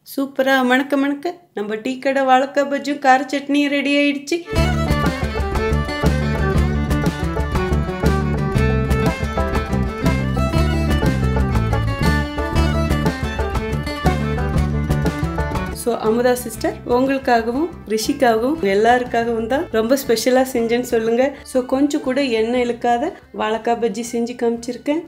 சூப்பராக மணக்க மணக்க நம்ம டீ கடை வாழைக்காய் பஜ்ஜும் கார சட்னியும் ரெடி ஆயிடுச்சு ஸோ அமுதா சிஸ்டர் உங்களுக்காகவும் ரிஷிக்காகவும் எல்லாருக்காகவும் தான் ரொம்ப ஸ்பெஷலாக செஞ்சேன்னு சொல்லுங்க ஸோ கொஞ்சம் கூட எண்ணெய் இழுக்காத வாழைக்காய் பஜ்ஜி செஞ்சு காமிச்சிருக்கேன்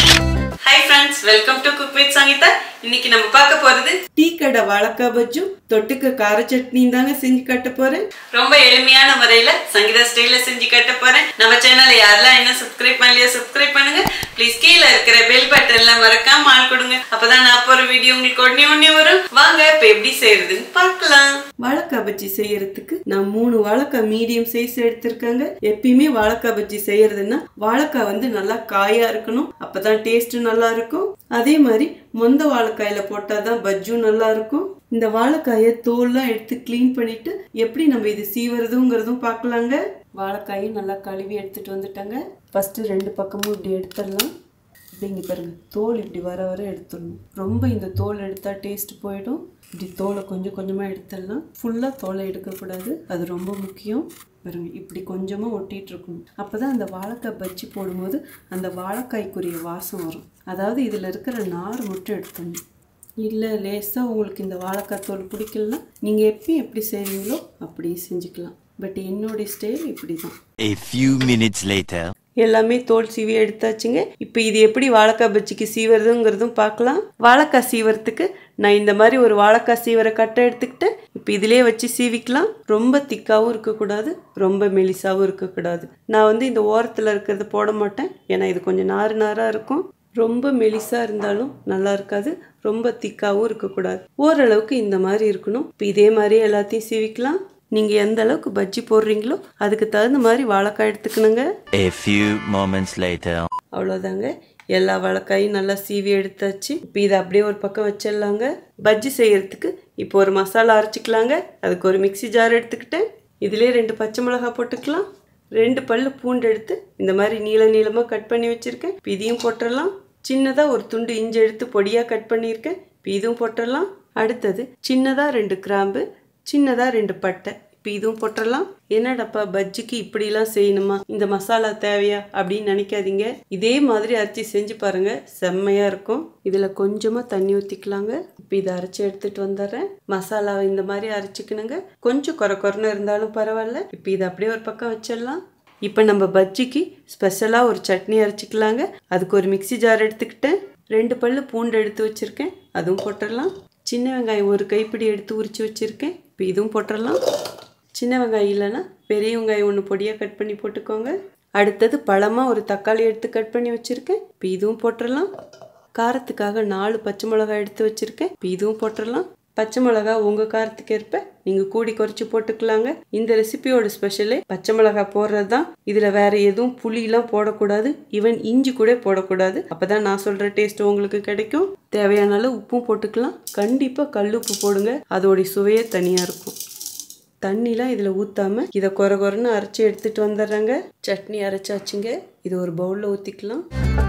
hi friends welcome to cook with Sangeetha இன்னைக்கு நம்ம பார்க்க போறது டீ கடை வாழைக்காய் பஜ்ஜும் தொட்டுக்க கார சட்னியும் தாங்க செஞ்சு காட்ட போறேன் ரொம்ப எளிமையான முறையில சங்கீதா ஸ்டைல செஞ்சு காட்ட போறேன் நம்ம சேனலை யாரெல்லாம் என்ன சப்ஸ்கிரைப் பண்ணலையோ சப்ஸ்கிரைப் பண்ணுங்க ப்ளீஸ் கீழே இருக்கிற பெல் பட்டன்ல மறக்காம ஆள் கொடுங்க அப்பதான் நான் போற வீடியோ உங்களுக்கு உடனே உடனே வரும் வாங்க இப்ப எப்படி செய்யறதுன்னு பார்க்கலாம் வாழைக்காய் பஜ்ஜி செய்யறதுக்கு நான் மூணு வாழைக்காய் மீடியம் சைஸ் எடுத்திருக்காங்க எப்பயுமே வாழைக்காய் பஜ்ஜி செய்யறதுன்னா வாழைக்காய் வந்து நல்லா காயா இருக்கணும் அப்பதான் டேஸ்ட் நல்லா இருக்கும் அதே மாதிரி மொந்த வாழைக்காயில போட்டாதான் பஜ்ஜும் நல்லா இருக்கும் இந்த வாழைக்காயை தோல்லாம் எடுத்து க்ளீன் பண்ணிட்டு எப்படி நம்ம இது சீவறதுங்கிறதும் பார்க்கலாங்க வாழைக்காயும் நல்லா கழுவி எடுத்துட்டு வந்துட்டாங்க ஃபர்ஸ்ட் ரெண்டு பக்கமும் இப்படி எடுத்துடலாம் இப்படிங்க பாருங்க தோல் இப்படி வர வர எடுத்துடணும் ரொம்ப இந்த தோல் எடுத்தா டேஸ்ட் போயிடும் இப்படி தோலை கொஞ்சம் கொஞ்சமாக எடுத்துடலாம் ஃபுல்லாக தோலை எடுக்கக்கூடாது அது ரொம்ப முக்கியம் பாருங்க இப்படி கொஞ்சமாக ஒட்டிட்டு இருக்கணும் அப்போ தான் அந்த வாழைக்காய் பஜ்ஜி போடும்போது அந்த வாழைக்காய்க்குரிய வாசம் வரும் அதாவது இதில் இருக்கிற நார் மட்டும் எடுத்துடணும் இல்லை லேசாக உங்களுக்கு இந்த வாழைக்காய் தோல் பிடிக்கலனா நீங்கள் எப்பயும் எப்படி செய்வீங்களோ அப்படியே செஞ்சுக்கலாம் பட் என்னுடைய ஸ்டைல் இப்படி தான் A few minutes later. எல்லாமே தோல் சீவி எடுத்தாச்சுங்க இப்போ இது எப்படி வாழைக்காய் பஜ்ஜிக்கு சீவறதுங்கிறதும் பார்க்கலாம் வாழைக்காய் சீவறதுக்கு நான் இந்த மாதிரி ஒரு வாழைக்காய் சீவர கட்டை எடுத்துக்கிட்டேன் இப்போ இதிலே வச்சு சீவிக்கலாம் ரொம்ப திக்காவும் இருக்கக்கூடாது ரொம்ப மெலிசாவும் இருக்கக்கூடாது நான் வந்து இந்த ஓரத்தில் இருக்கிறது போட மாட்டேன் ஏன்னா இது கொஞ்சம் நாறு நாராக இருக்கும் ரொம்ப மெலிசா இருந்தாலும் நல்லா இருக்காது ரொம்ப திக்காவும் இருக்கக்கூடாது ஓரளவுக்கு இந்த மாதிரி இருக்கணும் இப்போ இதே மாதிரி எல்லாத்தையும் சீவிக்கலாம் நீங்கள் எந்த அளவுக்கு பஜ்ஜி போடுறீங்களோ அதுக்கு தகுந்த மாதிரி வாழைக்காய் எடுத்துக்கணுங்க A few moments later. அவ்வளோதாங்க எல்லா வாழைக்காயும் நல்லா சீவி எடுத்தாச்சு இப்போ இதை அப்படியே ஒரு பக்கம் வச்சிடலாங்க பஜ்ஜி செய்யறதுக்கு இப்போ ஒரு மசாலா அரைச்சிக்கலாங்க அதுக்கு ஒரு மிக்ஸி ஜார் எடுத்துக்கிட்டேன் இதிலே ரெண்டு பச்சை மிளகாய் போட்டுக்கலாம் ரெண்டு பல்லு பூண்டு எடுத்து இந்த மாதிரி நீள நீளமாக கட் பண்ணி வச்சுருக்கேன் இப்போ இதையும் போட்டுடலாம் சின்னதாக ஒரு துண்டு இஞ்சி எடுத்து பொடியாக கட் பண்ணியிருக்கேன் இப்போ இதுவும் போட்டுடலாம் அடுத்தது சின்னதாக ரெண்டு கிராம்பு சின்னதாக ரெண்டு பட்டை இப்போ இதுவும் போட்டுடலாம் என்னடப்பா பஜ்ஜிக்கு இப்படிலாம் செய்யணுமா இந்த மசாலா தேவையா அப்படின்னு நினைக்காதீங்க இதே மாதிரி அரைச்சி செஞ்சு பாருங்க செம்மையா இருக்கும் இதில் கொஞ்சமாக தண்ணி ஊற்றிக்கலாங்க இப்போ இதை அரைச்சி எடுத்துட்டு வந்துடுறேன் மசாலாவை இந்த மாதிரி அரைச்சிக்கணுங்க கொஞ்சம் குறை குறைன்னு இருந்தாலும் பரவாயில்ல இப்போ இதை அப்படியே ஒரு பக்கம் வச்சிடலாம் இப்போ நம்ம பஜ்ஜிக்கு ஸ்பெஷலாக ஒரு சட்னி அரைச்சிக்கலாங்க அதுக்கு ஒரு மிக்ஸி ஜார் எடுத்துக்கிட்டேன் ரெண்டு பல்லு பூண்டு எடுத்து வச்சுருக்கேன் அதுவும் போட்டுடலாம் சின்ன வெங்காயம் ஒரு கைப்பிடி எடுத்து உரிச்சு வச்சுருக்கேன் இப்போ இதுவும் போட்டுடலாம் சின்ன வெங்காயம் இல்லைன்னா பெரிய வெங்காயம் ஒன்று பொடியாக கட் பண்ணி போட்டுக்கோங்க அடுத்தது பழமாக ஒரு தக்காளி எடுத்து கட் பண்ணி வச்சுருக்கேன் இப்போ இதுவும் போட்டுடலாம் காரத்துக்காக நாலு பச்சை மிளகாய் எடுத்து வச்சுருக்கேன் இப்போ இதுவும் போட்டுடலாம் பச்சை மிளகா உங்கள் காரத்துக்கு ஏற்ப நீங்கள் கூடி குறைச்சி போட்டுக்கலாங்க இந்த ரெசிபியோட ஸ்பெஷலே பச்சை மிளகா போடுறது தான் இதில் வேற எதுவும் புளியெல்லாம் போடக்கூடாது ஈவன் இஞ்சி கூட போடக்கூடாது அப்போ தான் நான் சொல்கிற டேஸ்ட் உங்களுக்கு கிடைக்கும் தேவையான அளவு உப்பும் போட்டுக்கலாம் கண்டிப்பாக கல் உப்பு போடுங்க அதோடைய சுவையே தனியாக இருக்கும் தண்ணிலாம் இதில் ஊற்றாம இதை குறை குறைன்னு அரைச்சி எடுத்துகிட்டு வந்துடுறாங்க சட்னி அரைச்சாச்சுங்க இது ஒரு பவுலில் ஊற்றிக்கலாம்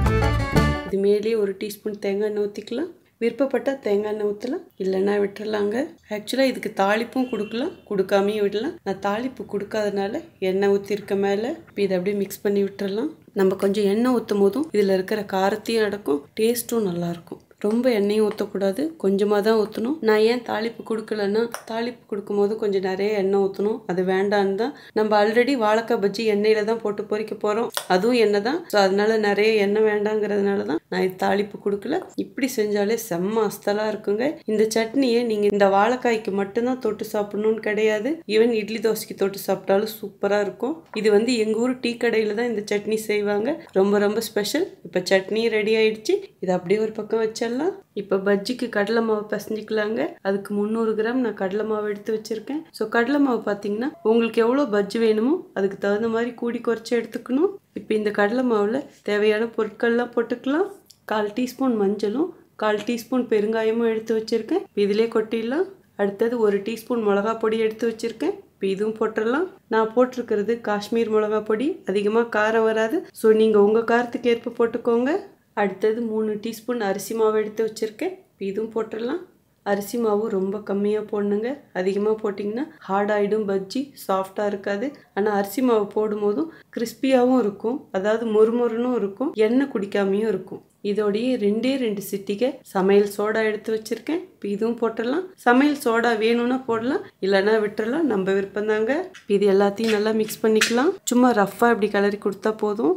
இது மேலேயே ஒரு டீஸ்பூன் தேங்காய் எண்ணெய் ஊற்றிக்கலாம் விருப்பப்பட்டால் தேங்காய் எண்ணெய் ஊற்றலாம் இல்லைன்னா விட்டுறலாங்க ஆக்சுவலாக இதுக்கு தாளிப்பும் கொடுக்கலாம் கொடுக்காமையும் விடலாம் நான் தாளிப்பு கொடுக்காதனால எண்ணெய் ஊற்றிருக்க மேலே இப்போ இதை அப்படியே மிக்ஸ் பண்ணி விட்டுறலாம் நம்ம கொஞ்சம் எண்ணெய் ஊற்றும் போதும் இதில் இருக்கிற காரத்தையும் அடக்கும் டேஸ்ட்டும் நல்லாயிருக்கும் ரொம்ப எண்ணெயும் ஊற்றக்கூடாது கொஞ்சமாக தான் ஊற்றணும் நான் ஏன் தாளிப்பு கொடுக்கலன்னா தாளிப்பு கொடுக்கும்போது கொஞ்சம் நிறைய எண்ணெய் ஊற்றணும் அது வேண்டான்னு தான் நம்ம ஆல்ரெடி வாழைக்காய் பஜ்ஜி எண்ணெயில் தான் போட்டு பொரிக்க போகிறோம் அதுவும் எண்ணெய் தான் ஸோ அதனால நிறைய எண்ணெய் வேண்டாங்கிறதுனால தான் நான் இது தாளிப்பு கொடுக்கல இப்படி செஞ்சாலே செம்ம அஸ்தலாக இருக்குங்க இந்த சட்னியை நீங்கள் இந்த வாழைக்காய்க்கு மட்டும்தான் தொட்டு சாப்பிடணும்னு கிடையாது ஈவன் இட்லி தோசைக்கு தொட்டு சாப்பிட்டாலும் சூப்பராக இருக்கும் இது வந்து எங்கள் ஊர் டீ கடையில் தான் இந்த சட்னி செய்வாங்க ரொம்ப ரொம்ப ஸ்பெஷல் இப்போ சட்னி ரெடி ஆயிடுச்சு இதை அப்படியே ஒரு பக்கம் வச்சிடலாம் இப்போ பஜ்ஜிக்கு கடலை மாவு பிசைஞ்சிக்கலாங்க அதுக்கு முந்நூறு கிராம் நான் கடலை மாவு எடுத்து வச்சிருக்கேன் ஸோ கடலை மாவு பார்த்தீங்கன்னா உங்களுக்கு எவ்வளோ பஜ்ஜி வேணுமோ அதுக்கு தகுந்த மாதிரி கூடி குறைச்சி எடுத்துக்கணும் இப்போ இந்த கடலை மாவில் தேவையான பொருட்கள்லாம் போட்டுக்கலாம் கால் டீஸ்பூன் மஞ்சளும் கால் டீஸ்பூன் பெருங்காயமும் எடுத்து வச்சுருக்கேன் இப்போ இதிலே கொட்டிடலாம் அடுத்தது ஒரு டீஸ்பூன் மிளகா பொடி எடுத்து வச்சுருக்கேன் இப்போ இதுவும் போட்டுடலாம் நான் போட்டிருக்கிறது காஷ்மீர் மிளகா பொடி அதிகமாக காரம் வராது ஸோ நீங்கள் உங்கள் காரத்துக்கு ஏற்ப போட்டுக்கோங்க அடுத்தது மூணு டீஸ்பூன் அரிசி மாவு எடுத்து வச்சுருக்கேன் இப்போ இதுவும் போட்டுடலாம் அரிசி மாவு ரொம்ப கம்மியாக போடணுங்க அதிகமாக போட்டிங்கன்னா ஹார்ட் ஆகிடும் பஜ்ஜி சாஃப்டாக இருக்காது ஆனால் அரிசி மாவு போடும்போதும் கிறிஸ்பியாகவும் இருக்கும் அதாவது மொறுமொறுனும் இருக்கும் எண்ணெய் குடிக்காமையும் இருக்கும் இதோடையே ரெண்டே ரெண்டு சிட்டிகை சமையல் சோடா எடுத்து வச்சிருக்கேன் இப்போ இதுவும் போட்டுடலாம் சமையல் சோடா வேணும்னா போடலாம் இல்லைன்னா விட்டுறலாம் நம்ம விருப்பம் தாங்க இது எல்லாத்தையும் நல்லா மிக்ஸ் பண்ணிக்கலாம் சும்மா ரஃப்பாக இப்படி கலரி கொடுத்தா போதும்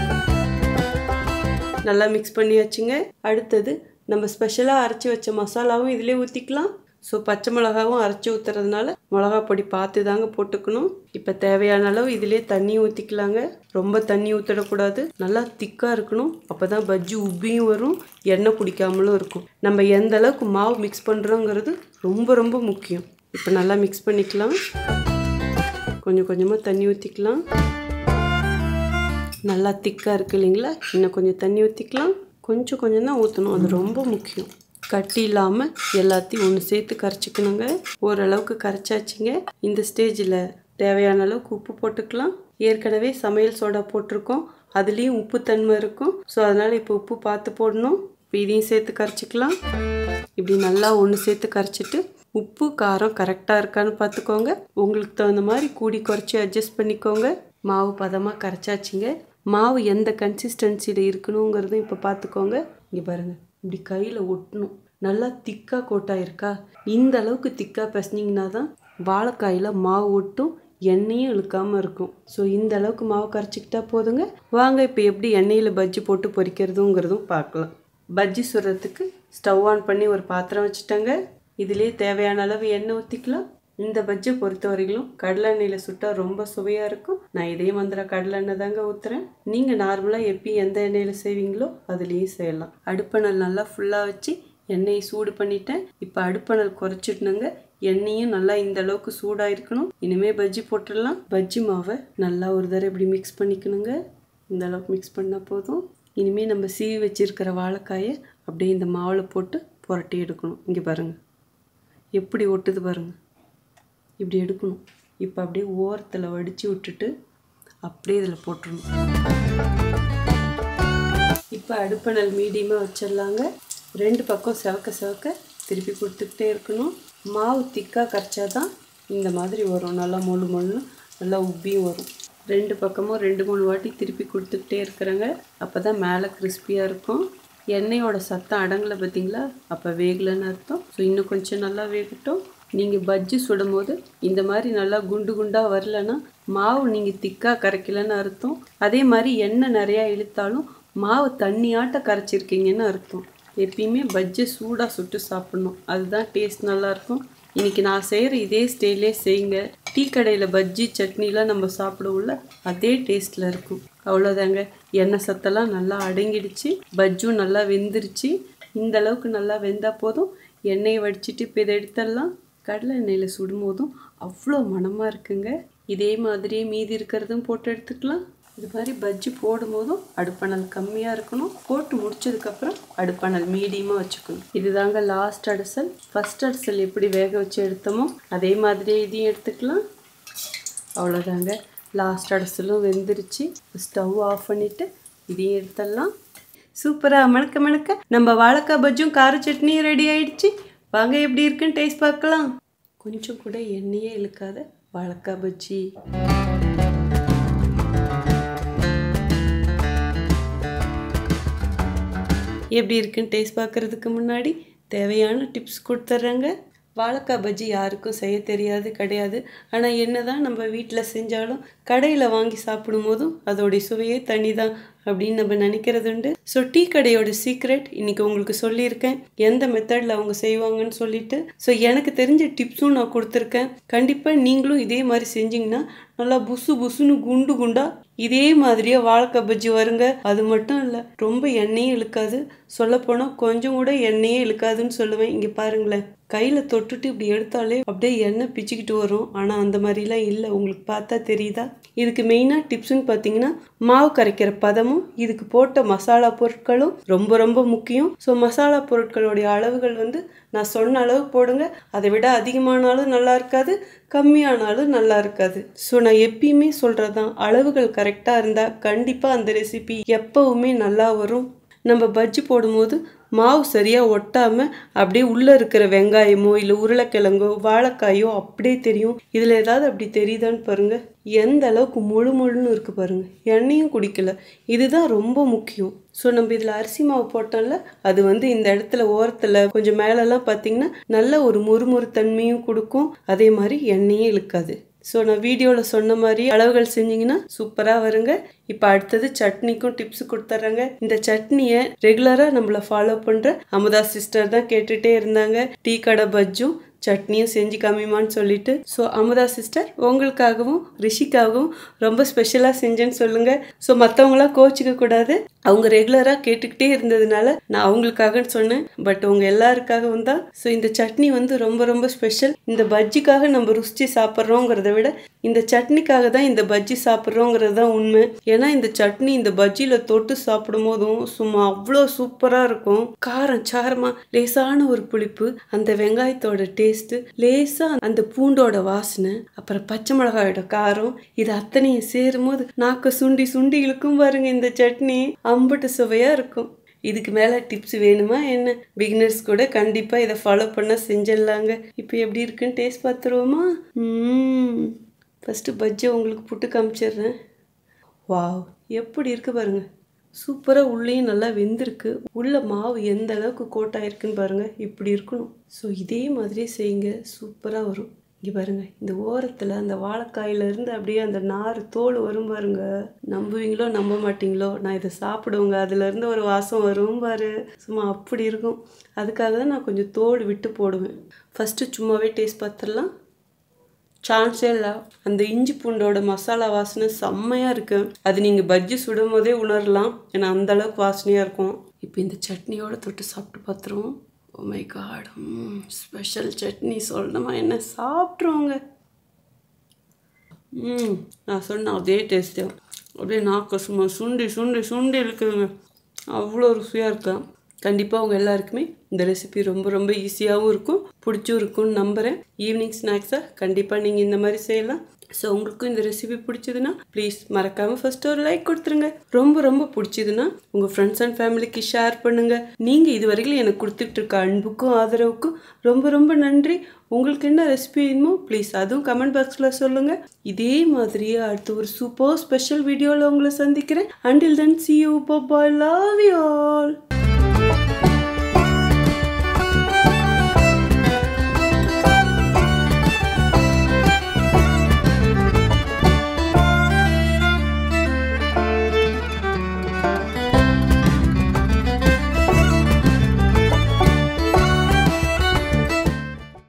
நல்லா மிக்ஸ் பண்ணியாச்சுங்க அடுத்தது நம்ம ஸ்பெஷலாக அரைச்சி வச்ச மசாலாவும் இதிலே ஊற்றிக்கலாம் ஸோ பச்சை மிளகாவும் அரைச்சி ஊற்றுறதுனால மிளகா பொடி பார்த்து தாங்க போட்டுக்கணும் இப்போ தேவையான அளவு இதிலே தண்ணி ஊற்றிக்கலாங்க ரொம்ப தண்ணி ஊற்றிடக்கூடாது நல்லா திக்காக இருக்கணும் அப்போ தான் பஜ்ஜி உப்பியும் வரும் எண்ணெய் குடிக்காமலும் இருக்கும் நம்ம எந்த அளவுக்கு மாவு மிக்ஸ் பண்ணுறோங்கிறது ரொம்ப ரொம்ப முக்கியம் இப்போ நல்லா மிக்ஸ் பண்ணிக்கலாம் கொஞ்சம் கொஞ்சமாக தண்ணி ஊற்றிக்கலாம் நல்லா திக்காக இருக்குது இல்லைங்களா இன்னும் கொஞ்சம் தண்ணி ஊற்றிக்கலாம் கொஞ்சம் கொஞ்சம் தான் ஊற்றணும் அது ரொம்ப முக்கியம் கட்டி இல்லாமல் எல்லாத்தையும் ஒன்று சேர்த்து கரைச்சிக்கணுங்க ஓரளவுக்கு கரைச்சாச்சுங்க இந்த ஸ்டேஜில் தேவையான அளவுக்கு உப்பு போட்டுக்கலாம் ஏற்கனவே சமையல் சோடா போட்டிருக்கோம் அதுலேயும் உப்பு தன்மை இருக்கும் ஸோ அதனால் இப்போ உப்பு பார்த்து போடணும் இப்போ இதையும் சேர்த்து கரைச்சிக்கலாம் இப்படி நல்லா ஒன்று சேர்த்து கரைச்சிட்டு உப்பு காரம் கரெக்டாக இருக்கான்னு பார்த்துக்கோங்க உங்களுக்கு தகுந்த மாதிரி கூடி குறைச்சி அட்ஜஸ்ட் பண்ணிக்கோங்க மாவு பதமாக கரைச்சாச்சுங்க மாவு எந்த கன்சிஸ்டன்சியில் இருக்கணுங்கிறதும் இப்போ பார்த்துக்கோங்க இங்கே பாருங்கள் இப்படி கையில் ஒட்டணும் நல்லா திக்காக கோட்டாயிருக்கா இந்த அளவுக்கு திக்காக பிசைஞ்சிங்கன்னா தான் வாழைக்காயில் மாவு ஒட்டும் எண்ணெயும் இழுக்காமல் இருக்கும் ஸோ இந்த அளவுக்கு மாவு கரைச்சிக்கிட்டா போதுங்க வாங்க இப்போ எப்படி எண்ணெயில் பஜ்ஜி போட்டு பொரிக்கிறதுங்கிறதும் பார்க்கலாம் பஜ்ஜி சுடுறதுக்கு ஸ்டவ் ஆன் பண்ணி ஒரு பாத்திரம் வச்சுட்டேங்க இதிலே தேவையான அளவு எண்ணெய் ஊற்றிக்கலாம் இந்த பஜ்ஜி பொறுத்த வரைக்கும் கடலை எண்ணெயில் சுட்டால் ரொம்ப சுவையாக இருக்கும் நான் இதே மந்திர கடலை எண்ணெய் தாங்க ஊற்றுறேன் நீங்கள் நார்மலாக எப்பயும் எந்த எண்ணெயில் செய்வீங்களோ அதுலேயும் செய்யலாம் அடுப்பணல் நல்லா ஃபுல்லாக வச்சு எண்ணெயை சூடு பண்ணிட்டேன் இப்போ அடுப்பணல் குறைச்சிடணுங்க எண்ணெயும் நல்லா இந்த அளவுக்கு சூடாக இருக்கணும் இனிமேல் பஜ்ஜி போட்டுடலாம் பஜ்ஜி மாவை நல்லா ஒரு தடவை இப்படி மிக்ஸ் பண்ணிக்கணுங்க இந்த அளவுக்கு மிக்ஸ் பண்ணால் போதும் இனிமேல் நம்ம சீவி வச்சிருக்கிற வாழைக்காயை அப்படியே இந்த மாவில் போட்டு புரட்டி எடுக்கணும் இங்கே பாருங்கள் எப்படி ஒட்டுது பாருங்கள் இப்படி எடுக்கணும் இப்போ அப்படியே ஓரத்தில் வடித்து விட்டுட்டு அப்படியே இதில் போட்டுடணும் இப்போ அடுப்பணல் மீடியமாக வச்சிடலாங்க ரெண்டு பக்கம் செவக்க செவக்க திருப்பி கொடுத்துக்கிட்டே இருக்கணும் மாவு திக்காக கரைச்சா தான் இந்த மாதிரி வரும் நல்லா மொழு மொழு நல்லா உப்பியும் வரும் ரெண்டு பக்கமும் ரெண்டு மூணு வாட்டி திருப்பி கொடுத்துக்கிட்டே இருக்கிறேங்க அப்போ தான் மேலே கிறிஸ்பியாக இருக்கும் எண்ணெயோட சத்தம் அடங்கலை பார்த்தீங்களா அப்போ வேகலைன்னு அர்த்தம் ஸோ இன்னும் கொஞ்சம் நல்லா வேகட்டும் நீங்கள் பஜ்ஜி சுடும் போது இந்த மாதிரி நல்லா குண்டு குண்டாக வரலன்னா மாவு நீங்கள் திக்காக கரைக்கலன்னு அர்த்தம் அதே மாதிரி எண்ணெய் நிறையா இழுத்தாலும் மாவு தண்ணியாட்ட கரைச்சிருக்கீங்கன்னு அர்த்தம் எப்பயுமே பஜ்ஜி சூடாக சுட்டு சாப்பிடணும் அதுதான் டேஸ்ட் நல்லாயிருக்கும் இன்னைக்கு நான் செய்கிற இதே ஸ்டைலே செய்யுங்க டீ கடையில் பஜ்ஜி சட்னிலாம் நம்ம சாப்பிடுவோம்ல அதே டேஸ்ட்டில் இருக்கும் அவ்வளோதாங்க எண்ணெய் சத்தெல்லாம் நல்லா அடங்கிடுச்சு பஜ்ஜும் நல்லா வெந்துருச்சு இந்த அளவுக்கு நல்லா வெந்தால் போதும் எண்ணெயை வடிச்சிட்டு இப்போ இதை எடுத்துடலாம் கடலை எண்ணெயில் சுடும்போதும் அவ்வளோ மணமாக இருக்குங்க இதே மாதிரியே மீதி இருக்கிறதும் போட்டு எடுத்துக்கலாம் இது மாதிரி பஜ்ஜி போடும்போதும் அடுப்பணல் கம்மியாக இருக்கணும் போட்டு முடிச்சதுக்கப்புறம் அடுப்பணல் மீடியமாக வச்சுக்கணும் இதுதாங்க லாஸ்ட் அடசல் ஃபஸ்ட் அடசல் எப்படி வேக வச்சு எடுத்தோமோ அதே மாதிரியே இதையும் எடுத்துக்கலாம் அவ்வளோதாங்க லாஸ்ட் அடசலும் வெந்துருச்சு ஸ்டவ் ஆஃப் பண்ணிவிட்டு இதையும் எடுத்துடலாம் சூப்பராக மணக்க மணக்க நம்ம வாழைக்காய் பஜ்ஜும் கார சட்னியும் ரெடி ஆயிடுச்சு வாங்க எப்படி இருக்குன்னு டேஸ்ட் பார்க்கலாம் கொஞ்சம் கூட எண்ணெயே இழுக்காத வாழைக்காய் பஜ்ஜி எப்படி இருக்குன்னு டேஸ்ட் பார்க்குறதுக்கு முன்னாடி தேவையான டிப்ஸ் கொடுத்துட்றேங்க வாழைக்காய் பஜ்ஜி யாருக்கும் செய்ய தெரியாது கிடையாது ஆனால் என்ன தான் நம்ம வீட்டில் செஞ்சாலும் கடையில் வாங்கி சாப்பிடும் போதும் அதோடைய சுவையே தனி தான் அப்படின்னு நம்ம நினைக்கிறது உண்டு ஸோ டீ கடையோட சீக்ரெட் இன்னைக்கு உங்களுக்கு சொல்லியிருக்கேன் எந்த மெத்தடில் அவங்க செய்வாங்கன்னு சொல்லிட்டு ஸோ எனக்கு தெரிஞ்ச டிப்ஸும் நான் கொடுத்துருக்கேன் கண்டிப்பாக நீங்களும் இதே மாதிரி செஞ்சீங்கன்னா நல்லா புசு புசுன்னு குண்டு குண்டா இதே மாதிரியே வாழைக்காய் பஜ்ஜி வருங்க அது மட்டும் இல்லை ரொம்ப எண்ணெயும் இழுக்காது சொல்லப்போனால் கொஞ்சம் கூட எண்ணெயே இழுக்காதுன்னு சொல்லுவேன் இங்கே பாருங்களேன் கையில் தொட்டுட்டு இப்படி எடுத்தாலே அப்படியே எண்ணெய் பிச்சுக்கிட்டு வரும் ஆனால் அந்த மாதிரிலாம் இல்லை உங்களுக்கு பார்த்தா தெரியுதா இதுக்கு மெயினாக டிப்ஸ்னு பார்த்தீங்கன்னா மாவு கரைக்கிற பதமும் இதுக்கு போட்ட மசாலா பொருட்களும் ரொம்ப ரொம்ப முக்கியம் ஸோ மசாலா பொருட்களுடைய அளவுகள் வந்து நான் சொன்ன அளவு போடுங்க அதை விட அதிகமானாலும் நல்லா இருக்காது கம்மியானாலும் நல்லா இருக்காது ஸோ நான் எப்பயுமே சொல்கிறதான் அளவுகள் கரெக்டாக இருந்தால் கண்டிப்பாக அந்த ரெசிபி எப்போவுமே நல்லா வரும் நம்ம பஜ்ஜி போடும்போது மாவு சரியாக ஒட்டாமல் அப்படியே உள்ளே இருக்கிற வெங்காயமோ இல்லை உருளைக்கிழங்கோ வாழைக்காயோ அப்படியே தெரியும் இதில் ஏதாவது அப்படி தெரியுதான்னு பாருங்க எந்த அளவுக்கு முழு முழுன்னு இருக்கு பாருங்க எண்ணெயும் குடிக்கல இதுதான் ரொம்ப முக்கியம் ஸோ நம்ம இதில் அரிசி மாவு போட்டோம்ல அது வந்து இந்த இடத்துல ஓரத்தில் கொஞ்சம் மேலெல்லாம் பார்த்தீங்கன்னா நல்ல ஒரு முறுமுறு தன்மையும் கொடுக்கும் அதே மாதிரி எண்ணெயும் இழுக்காது ஸோ நான் வீடியோவில் சொன்ன மாதிரி அளவுகள் செஞ்சீங்கன்னா சூப்பராக வருங்க இப்போ அடுத்தது சட்னிக்கும் டிப்ஸ் கொடுத்துட்றாங்க இந்த சட்னியை ரெகுலராக நம்மளை ஃபாலோ பண்ணுற அமுதா சிஸ்டர் தான் கேட்டுகிட்டே இருந்தாங்க டீ கடை பஜ்ஜும் சட்னியும் செஞ்சு காமிமான்னு சொல்லிட்டு ஸோ அமுதா சிஸ்டர் உங்களுக்காகவும் ரிஷிக்காகவும் ரொம்ப ஸ்பெஷலாக செஞ்சேன்னு சொல்லுங்க ஸோ மற்றவங்களாம் கோச்சிக்க கூடாது அவங்க ரெகுலராக கேட்டுக்கிட்டே இருந்ததுனால நான் அவங்களுக்காகன்னு சொன்னேன் பட் உங்க எல்லாருக்காகவும் தான் ஸோ இந்த சட்னி வந்து ரொம்ப ரொம்ப ஸ்பெஷல் இந்த பஜ்ஜிக்காக நம்ம ருசிச்சு சாப்பிட்றோங்கிறத விட இந்த சட்னிக்காக தான் இந்த பஜ்ஜி சாப்பிட்றோங்கிறது தான் உண்மை ஏன்னா இந்த சட்னி இந்த பஜ்ஜியில் தொட்டு சாப்பிடும் போதும் சும்மா அவ்வளோ சூப்பராக இருக்கும் காரம் சாரமா லேசான ஒரு புளிப்பு அந்த வெங்காயத்தோட டேஸ்ட்டு லேசாக அந்த பூண்டோட வாசனை அப்புறம் பச்சை மிளகாயோட காரம் இது அத்தனையும் சேரும் போது நாக்க சுண்டி சுண்டி இழுக்கும் பாருங்க இந்த சட்னி அம்புட்டு சுவையாக இருக்கும் இதுக்கு மேலே டிப்ஸ் வேணுமா என்ன பிகினர்ஸ் கூட கண்டிப்பாக இதை ஃபாலோ பண்ண செஞ்சிடலாங்க இப்போ எப்படி இருக்குன்னு டேஸ்ட் பார்த்துருவோமா ம் ஃபஸ்ட்டு பஜ்ஜை உங்களுக்கு புட்டு காமிச்சிடுறேன் வாவ் எப்படி இருக்கு பாருங்க சூப்பராக உள்ளேயும் நல்லா வெந்திருக்கு உள்ள மாவு எந்த அளவுக்கு கோட்டாயிருக்குன்னு பாருங்க இப்படி இருக்கணும் ஸோ இதே மாதிரியே செய்யுங்க சூப்பராக வரும் இங்கே பாருங்க இந்த ஓரத்தில் அந்த வாழைக்காயில இருந்து அப்படியே அந்த நார் தோல் வரும் பாருங்க நம்புவீங்களோ நம்ப மாட்டீங்களோ நான் இதை சாப்பிடுவேங்க அதுலேருந்து ஒரு வாசம் வரும் பாரு சும்மா அப்படி இருக்கும் அதுக்காக தான் நான் கொஞ்சம் தோல் விட்டு போடுவேன் ஃபஸ்ட்டு சும்மாவே டேஸ்ட் பார்த்துடலாம் சான்ஸே இல்லை அந்த இஞ்சி பூண்டோட மசாலா வாசனை செம்மையாக இருக்கு அது நீங்கள் பஜ்ஜி சுடும் போதே உணரலாம் ஏன்னா அந்த அளவுக்கு வாசனையாக இருக்கும் இப்போ இந்த சட்னியோட தொட்டு சாப்பிட்டு பார்த்துருவோம் oh my god special chutney சொல்லணுமா என்ன சாப்பிட்ருவோங்க ம் நான் சொன்ன அதே டேஸ்ட்டு அப்படியே நாக்க சும்மா சுண்டி சுண்டி சுண்டி இருக்குதுங்க அவ்வளோ ருசியாக இருக்கும் கண்டிப்பாக உங்கள் எல்லாருக்குமே இந்த ரெசிபி ரொம்ப ரொம்ப ஈஸியாகவும் இருக்கும் பிடிச்சும் இருக்கும்னு நம்புகிறேன் ஈவினிங் ஸ்நாக்ஸாக கண்டிப்பாக நீங்கள் இந்த மாதிரி செய்யலாம் ஸோ உங்களுக்கும் இந்த ரெசிபி பிடிச்சதுன்னா ப்ளீஸ் மறக்காமல் ஃபர்ஸ்ட் ஒரு லைக் கொடுத்துருங்க ரொம்ப ரொம்ப பிடிச்சதுன்னா உங்கள் ஃப்ரெண்ட்ஸ் அண்ட் ஃபேமிலிக்கு ஷேர் பண்ணுங்கள் நீங்கள் இது வரைக்கும் எனக்கு கொடுத்துட்டு இருக்க அன்புக்கும் ஆதரவுக்கும் ரொம்ப ரொம்ப நன்றி உங்களுக்கு என்ன ரெசிபி வேணுமோ ப்ளீஸ் அதுவும் கமெண்ட் பாக்ஸில் சொல்லுங்கள் இதே மாதிரியே அடுத்து ஒரு சூப்பர் ஸ்பெஷல் வீடியோவில் உங்களை சந்திக்கிறேன் until then see you bye love you all